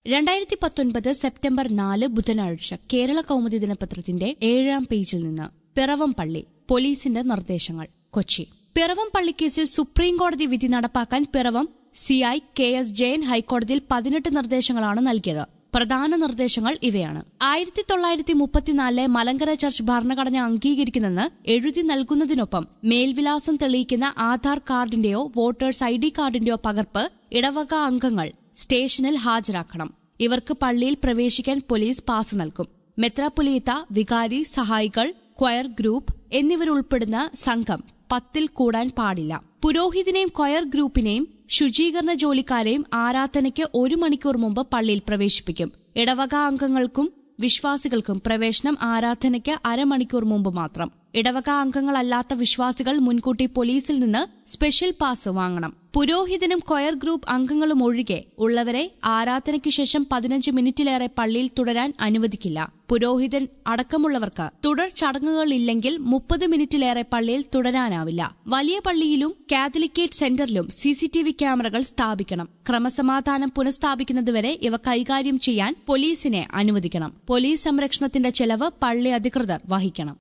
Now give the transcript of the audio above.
രണ്ടായിരത്തി പത്തൊൻപത് സെപ്റ്റംബർ നാല് ബുധനാഴ്ച കേരള കൗമുദി ദിനപത്രത്തിന്റെ ഏഴാം പേജിൽ നിന്ന് പിറവം പള്ളി പോലീസിന്റെ നിർദ്ദേശങ്ങൾ കൊച്ചി പിറവം പള്ളിക്കേസിൽ സുപ്രീംകോടതി വിധി നടപ്പാക്കാൻ Piravom CI K S Jayan ഹൈക്കോടതിയിൽ പതിനെട്ട് നിർദ്ദേശങ്ങളാണ് നൽകിയത് പ്രധാന നിർദ്ദേശങ്ങൾ ഇവയാണ് ആയിരത്തി തൊള്ളായിരത്തി മുപ്പത്തിനാലിലെ മലങ്കര ചർച്ച് ഭരണഘടന അംഗീകരിക്കുന്നെന്ന് എഴുതി നൽകുന്നതിനൊപ്പം മേൽവിലാസം തെളിയിക്കുന്ന ആധാർ കാർഡിന്റെയോ വോട്ടേഴ്സ് ഐ ഡി കാർഡിന്റെയോ പകർപ്പ് ഇടവക അംഗങ്ങൾ സ്റ്റേഷനിൽ ഹാജരാക്കണം ഇവർക്ക് പള്ളിയിൽ പ്രവേശിക്കാൻ പോലീസ് പാസ് നൽകും മെത്രാപ്പൊലീത്ത വികാരി സഹായികൾ ക്വയർ ഗ്രൂപ്പ് എന്നിവരുൾപ്പെടുന്ന സംഘം പത്തിൽ കൂടാൻ പാടില്ല പുരോഹിതനെയും ക്വയർ ഗ്രൂപ്പിനെയും ശുചീകരണ ജോലിക്കാരെയും ആരാധനയ്ക്ക് ഒരു മണിക്കൂർ മുമ്പ് പള്ളിയിൽ പ്രവേശിപ്പിക്കും ഇടവക അംഗങ്ങൾക്കും വിശ്വാസികൾക്കും പ്രവേശനം ആരാധനയ്ക്ക് അരമണിക്കൂർ മുമ്പ് മാത്രം ഇടവക അംഗങ്ങളല്ലാത്ത വിശ്വാസികൾ മുൻകൂട്ടി പോലീസിൽ നിന്ന് സ്പെഷ്യൽ പാസ് വാങ്ങണം പുരോഹിതനും കൊയർ ഗ്രൂപ്പ് അംഗങ്ങളും ഒഴികെ ഉള്ളവരെ ആരാധനയ്ക്ക് ശേഷം പതിനഞ്ച് മിനിറ്റിലേറെ പള്ളിയിൽ തുടരാൻ അനുവദിക്കില്ല പുരോഹിതൻ അടക്കമുള്ളവർക്ക് തുടർ ചടങ്ങുകളില്ലെങ്കിൽ മുപ്പത് മിനിറ്റിലേറെ പള്ളിയിൽ തുടരാനാവില്ല വലിയ പള്ളിയിലും കാത്തലിക്കേറ്റ് സെന്ററിലും സിസിടിവി ക്യാമറകൾ സ്ഥാപിക്കണം ക്രമസമാധാനം പുനഃസ്ഥാപിക്കുന്നതുവരെ ഇവ കൈകാര്യം ചെയ്യാൻ പോലീസിനെ അനുവദിക്കണം പോലീസ് സംരക്ഷണത്തിന്റെ ചെലവ് പള്ളി അധികൃതർ വഹിക്കണം